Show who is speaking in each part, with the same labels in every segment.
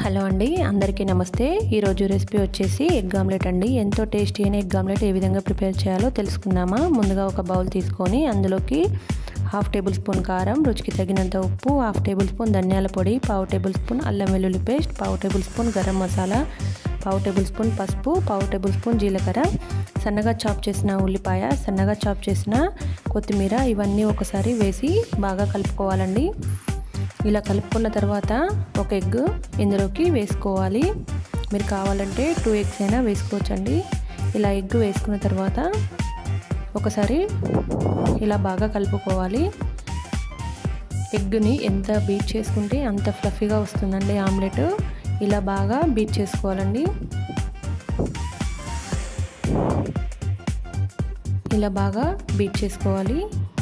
Speaker 1: hello అండి అందరికీ నమస్తే ఈరోజు రెసిపీ వచ్చేసి ఎగ్ ఆమ్లెట్ అండి ఎంతో టేస్టీ అయిన ఎగ్ ఆమ్లెట్ ఏ విధంగా ప్రిపేర్ చేయాలో తెలుసుకుందామా ముందుగా ఒక బౌల్ తీసుకొని అందులోకి హాఫ్ టేబుల్ స్పూన్ కారం రుచికి తగినంత ఉప్పు హాఫ్ టేబుల్ స్పూన్ ధనియాల పొడి పావు టేబుల్ స్పూన్ అల్లం వెల్లుల్లి పేస్ట్ పావు టేబుల్ స్పూన్ గరం మసాలా పావు టేబుల్ స్పూన్ పసుపు పావు టేబుల్ స్పూన్ జీలకర్ర సన్నగా చాప్ చేసిన ఉల్లిపాయ సన్నగా చాప్ చేసిన కొత్తిమీర ఇవన్నీ ఒకసారి వేసి బాగా కలుపుకోవాలండి ఇలా కలుపుకున్న తర్వాత ఒక ఎగ్ ఇందులోకి వేసుకోవాలి మీరు కావాలంటే టూ ఎగ్స్ అయినా వేసుకోవచ్చండి ఇలా ఎగ్ వేసుకున్న తర్వాత ఒకసారి ఇలా బాగా కలుపుకోవాలి ఎగ్ని ఎంత బీట్ చేసుకుంటే అంత ఫ్లఫీగా వస్తుందండి ఆమ్లెట్ ఇలా బాగా బీట్ చేసుకోవాలండి ఇలా బాగా బీట్ చేసుకోవాలి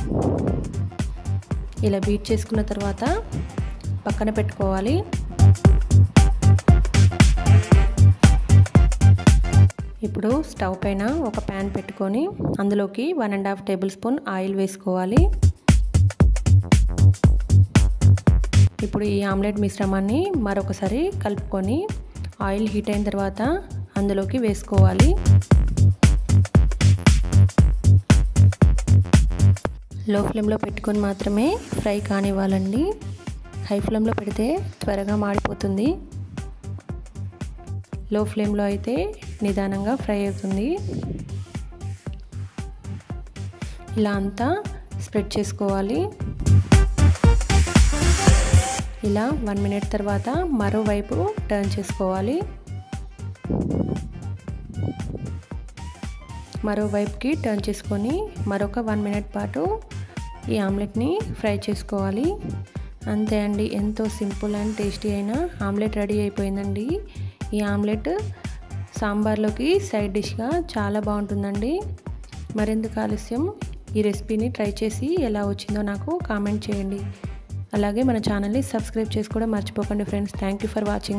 Speaker 1: ఇలా బీట్ చేసుకున్న తర్వాత పక్కన పెట్టుకోవాలి ఇప్పుడు స్టవ్ పైన ఒక ప్యాన్ పెట్టుకొని అందులోకి one and half tablespoon oil వేసుకోవాలి ఇప్పుడు ఈ ఆమ్లెట్ మిశ్రమాన్ని మరొకసారి కలుపుకొని ఆయిల్ హీట్ అయిన తర్వాత అందులోకి వేసుకోవాలి లో ఫ్లేమ్లో పెట్టుకొని మాత్రమే ఫ్రై కానివ్వాలండి హై ఫ్లేమ్లో పెడితే త్వరగా మాడిపోతుంది లో ఫ్లేమ్లో అయితే నిదానంగా ఫ్రై అవుతుంది ఇలా అంతా స్ప్రెడ్ చేసుకోవాలి ఇలా వన్ మినిట్ తర్వాత మరోవైపు టర్న్ చేసుకోవాలి మరోవైపుకి టర్న్ చేసుకొని మరొక వన్ మినిట్ పాటు ఈ ఆమ్లెట్ని ఫ్రై చేసుకోవాలి అంతే అండి ఎంతో సింపుల్ అండ్ టేస్టీ అయిన ఆమ్లెట్ రెడీ అయిపోయిందండి ఈ ఆమ్లెట్ సాంబార్లోకి సైడ్ డిష్గా చాలా బాగుంటుందండి మరెందుకు ఆలస్యం ఈ రెసిపీని ట్రై చేసి ఎలా వచ్చిందో నాకు కామెంట్ చేయండి అలాగే మన ఛానల్ని సబ్స్క్రైబ్ చేసుకోవడం మర్చిపోకండి friends thank you for watching